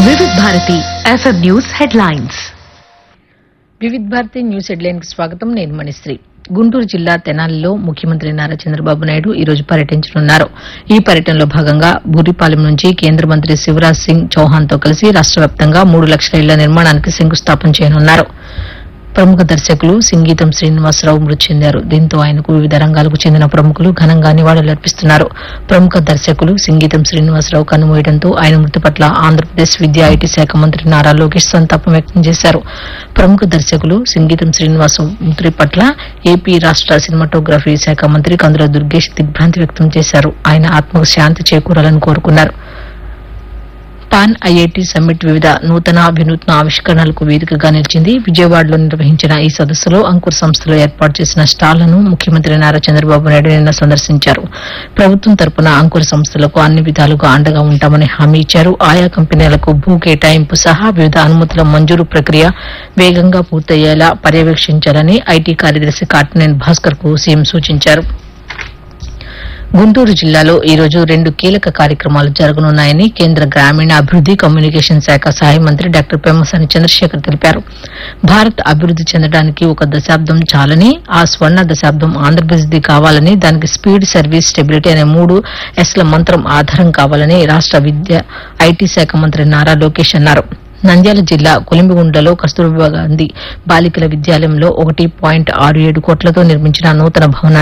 వివిధ Bharati FM news headlines Vividh Bharati news headline కి స్వాగతం నేను మణిశ్రీ గుంటూరు జిల్లా తెనాలిలో ముఖ్యమంత్రి నారా చంద్రబాబు నాయుడు ఈ రోజు పర్యటించనున్నారు ఈ పర్యటనలో భాగంగా బూరిపాలెం నుంచి కేంద్ర మంత్రి శివరాజ్ సింగ్ చౌహాన్ తో కలిసి రాష్ట వ్యాప్తంగా మూడు లక్షల ఇళ్ల నిర్మాణానికి శంకుస్థాపన చేయనున్నారు ప్రముఖ దర్శకులు సింగీతం శ్రీనివాసరావు మృతి చెందారు దీంతో ఆయనకు వివిధ రంగాలకు చెందిన ప్రముఖులు ఘనంగా నివాళులర్పిస్తున్నారు ప్రముఖ దర్శకులు సింగీతం శ్రీనివాసరావు కన్నుమూయడంతో ఆయన మృతి పట్ల ఆంధ్రప్రదేశ్ విద్యా ఐటీ శాఖ మంత్రి నారా లోకేష్ సంతాపం వ్యక్తం చేశారు ప్రముఖ దర్శకులు సింగీతం శ్రీనివాసరావు మృతి పట్ల ఏపీ రాష్ట సినిమాటోగ్రఫీ శాఖ మంత్రి కందుల దుర్గేష్ దిగ్భ్రాంతి వ్యక్తం చేశారు ఆయన ఆత్మకు శాంతి చేకూరాలని కోరుకున్నారు పాన్ ఐఐటి సమ్మిట్ వివిధ నూతన వినూత్న ఆవిష్కరణలకు వేదికగా నిలిచింది విజయవాడలో నిర్వహించిన ఈ సదస్సులో అంకుర్ సంస్థలో ఏర్పాటు చేసిన స్టాళ్లను ముఖ్యమంత్రి నారా చంద్రబాబు నాయుడు నిన్న సందర్శించారు ప్రభుత్వం తరపున అంకుర్ సంస్థలకు అన్ని విధాలుగా అండగా ఉంటామని హామీ ఇచ్చారు ఆయా కంపెనీలకు భూ కేటాయింపు సహా వివిధ అనుమతుల మంజూరు ప్రక్రియ వేగంగా పూర్తయ్యేలా పర్యవేక్షించాలని ఐటీ కార్యదర్శి కాటినేని భాస్కర్ కు సీఎం సూచించారు గుంటూరు జిల్లాలో ఈ రోజు రెండు కీలక కార్యక్రమాలు జరగనున్నాయని కేంద్ర గ్రామీణ అభివృద్ది కమ్యూనికేషన్ శాఖ సహాయ మంత్రి డాక్టర్ పెమ్మసాని చంద్రశేఖర్ తెలిపారు భారత్ అభివృద్ది చెందడానికి ఒక దశాబ్దం చాలని ఆ స్వర్ణ దశాబ్దం ఆంధ్రప్రదేశ్ది కావాలని దానికి స్పీడ్ సర్వీస్ స్టెబిలిటీ అనే మూడు ఎస్ల మంత్రం ఆధారం కావాలని రాష్ట విద్య ఐటీ శాఖ మంత్రి నారా లోకేష్ అన్నారు నంద్యాల జిల్లా కొలిమిగుండలో కస్తూర్బా గాంధీ బాలికల విద్యాలయంలో ఒకటి పాయింట్ ఆరు ఏడు కోట్లతో నిర్మించిన నూతన భవనాన్ని